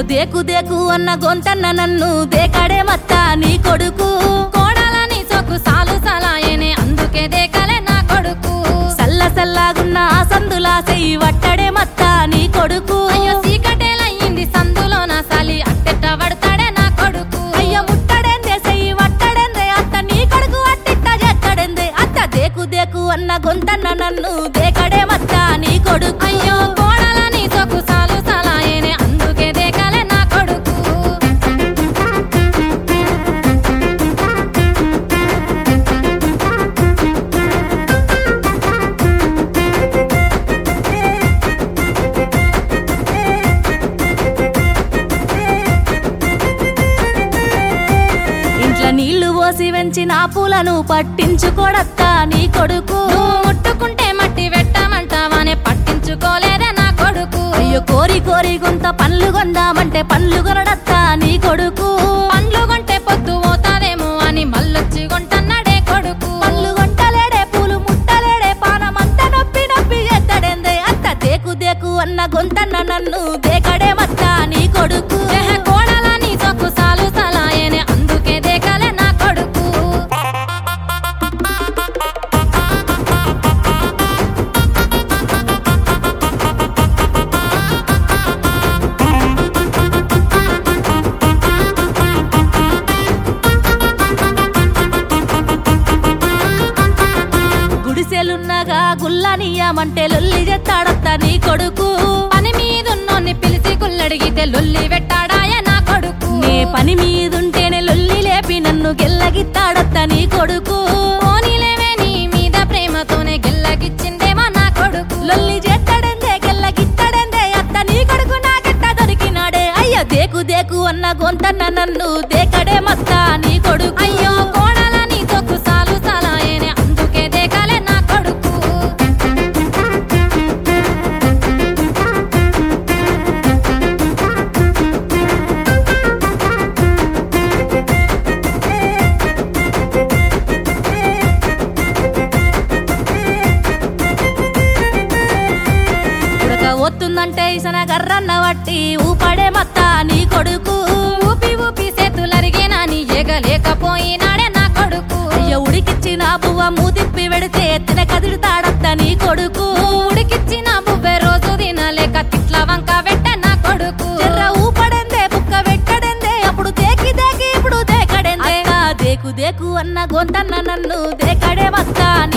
దేకు దేకు అన్న గొంతన్న నన్ను దేకడే మత్త నీ కొడుకు కోడలని సొక్కు సాలు సలాయనే అందుకే దేకలే నా కొడుకు సల్ల సల్లాగున్న ఆ సందులా చెయ్యి వట్టడే మత్త నీ కొడుకు అయ్యో సీకటేలయ్యింది సందులో నా సలి అట్టెట్ట పడతాడే నా కొడుకు అయ్య ముట్టడెందే చెయ్యి వట్టడెందే అత్త నీ కొడుకు అట్టిట్ట చేస్తాడెందే అత్త దేకు దేకు అన్న గొంతన్న నన్ను దేకడే మత్త నీ కొడుకు అయ్యో కోడలని సొక్కు సాలు సలాయనే అందుకే దేకలే నా కొడుకు ఇంట్లో నీళ్లు పోసి వెంచిన పూలను పట్టించుకోడత్త నీ కొడుకు నువ్వు ముట్టుకుంటే మట్టి పెట్టమంటావానే పట్టించుకోలేదే నా కొడుకు అయ్యో కోరి కోరి గుంత పండ్లు కొందామంటే పండ్లు కొనడత్త నీ కొడుకు పండ్లు కొంటే పొద్దు పోతాదేమో అని మళ్ళొచ్చి కొంటన్నాడే కొడుకు పళ్ళు కొంటలేడే పూలు ముట్టలేడే పానమంతా నొప్పి నొప్పి ఎత్తడేందే అత్త దేకు దేకు అన్న గొంతన్న నన్ను దేకడే మత్త నీ కొడుకు ఎహ కోడలని సొక్కు సాలు సలాయనే అందుకే దేకలే నా కొడుకు గుడిసెలున్నగా గుల్లానియమంటే లొల్లి చెత్తాడత్త నీ కొడుకు పని మీదున్నోన్ని పిలిచి కుల్లడిగితే లొల్లి పెట్టాడాయ నా కొడుకు నే పని మీదుంటేనే లొల్లి లేపి నన్ను గెల్లగిత్తాడత్త నీ కొడుకు పోనీలేవే నీ మీద ప్రేమతోనే గిల్లగిచ్చిందేమా నా కొడుకు లొల్లి చేస్తాడెందే గెల్లగిత్తాడెందే అత్త నీ కొడుకు నాకెట్ట దొరికినాడే అయ్యో దేకు దేకు అన్న గొంతన్న నన్ను దేకడే మత్త నీ కొడుకు అయ్యో కోడలని సొక్కు సాలు సలాయనే అందుకే దేకలే నా కొడుకు ఉడక వస్తుందంటే ఇసన గర్రన్న వట్టి ఊపడే మత్త నీ కొడుకు ఊపి ఊపి చేతులరిగేనా నీ ఎగలేకపోయినాడే నా కొడుకు అయ్యో ఉడికిచ్చిన పువ్వ మూతిప్పి వెడితే ఎత్తిన కదిడుతాడత్త నీ కొడుకు ఉడికిచ్చిన బువ్వె రోజు తినలేక తిట్ల వంక వెట్ట నా కొడుకు చెర్ర ఊపడెందే బుక్క వెట్టడెందే అప్పుడు దేకి దేకి ఇప్పుడు దేకడెందే అత్త దేకు దేకు అన్న గొంతన్న నన్ను దేకడే మత్త